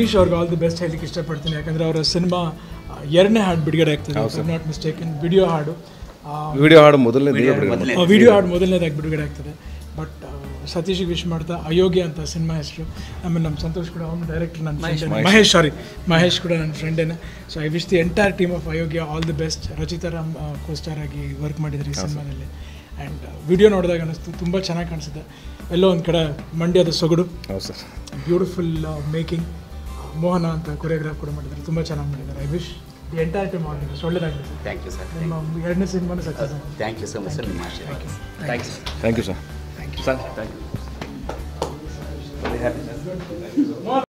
ಸತೀಶ್ ಅವ್ರಿಗೆ all the best ಹೇಳಲಿಕ್ಕೆ ಇಷ್ಟಪಡ್ತೀನಿ ಯಾಕಂದರೆ ಅವರ ಸಿನಿಮಾ ಎರಡನೇ ಹಾಡು ಬಿಡುಗಡೆ ಆಗ್ತದೆ ನಾಟ್ ಮಿಸ್ಟೇಕನ್ ವಿಡಿಯೋ ಹಾಡು ವಿಡಿಯೋ ಹಾಡು ಮೊದಲನೇ ಬಿಡುಗಡೆ ವಿಡಿಯೋ ಹಾಡು ಮೊದಲನೇದಾಗಿ ಬಿಡುಗಡೆ ಆಗ್ತದೆ ಬಟ್ ಸತೀಶಿಗೆ ವಿಶ್ ಮಾಡ್ತಾ ಅಯೋಗ್ಯ ಅಂತ ಸಿನಿಮಾ ಹೆಸರು ಆಮೇಲೆ ನಮ್ಮ ಸಂತೋಷ್ ಕೂಡ ಅವ್ನು ಡೈರೆಕ್ಟರ್ ನನ್ನ ಫ್ರೆಂಡ್ ಮಹೇಶ್ ಸಾರಿ ಮಹೇಶ್ ಕೂಡ ನನ್ನ ಫ್ರೆಂಡೇನೆ so I wish the entire team of Ayogya all the best Rachita Ram costar ಆಗಿ ವರ್ಕ್ ಮಾಡಿದ್ರು ಈ ಸಿನಿಮಾದಲ್ಲಿ ಆ್ಯಂಡ್ ವಿಡಿಯೋ ನೋಡಿದಾಗ ಅನ್ನಿಸ್ತು ತುಂಬ ಚೆನ್ನಾಗಿ ಕಾಣಿಸುತ್ತೆ ಎಲ್ಲೋ ಒಂದು ಕಡೆ ಮಂಡ್ಯದ ಸೊಗಡು ಹೌದು ಸರ್ ಬ್ಯೂಟಿಫುಲ್ ಮೇಕಿಂಗ್ ಮೋಹನ ಅಂತ ಕೊರಿಯೋಗ್ರಾಫ್ ಕೂಡ ಮಾಡಿದ್ದಾರೆ ತುಂಬ ಚೆನ್ನಾಗಿ ಮಾಡಿದ್ದಾರೆ I wish the entire team all ಒಳ್ಳೆದಾಗಿದೆ ಸರ್ ಥ್ಯಾಂಕ್ ಯು ಸರ್ ನಿಮ್ಮ ಎರಡನೇ ಸಿನಿಮಾನು ಸಕ್ಸಸ್ ಆಗಿದೆ thank you so much sir ನಿಮ್ಮ ಆಶೀರ್ವಾದ thank you thank you sir sir thank you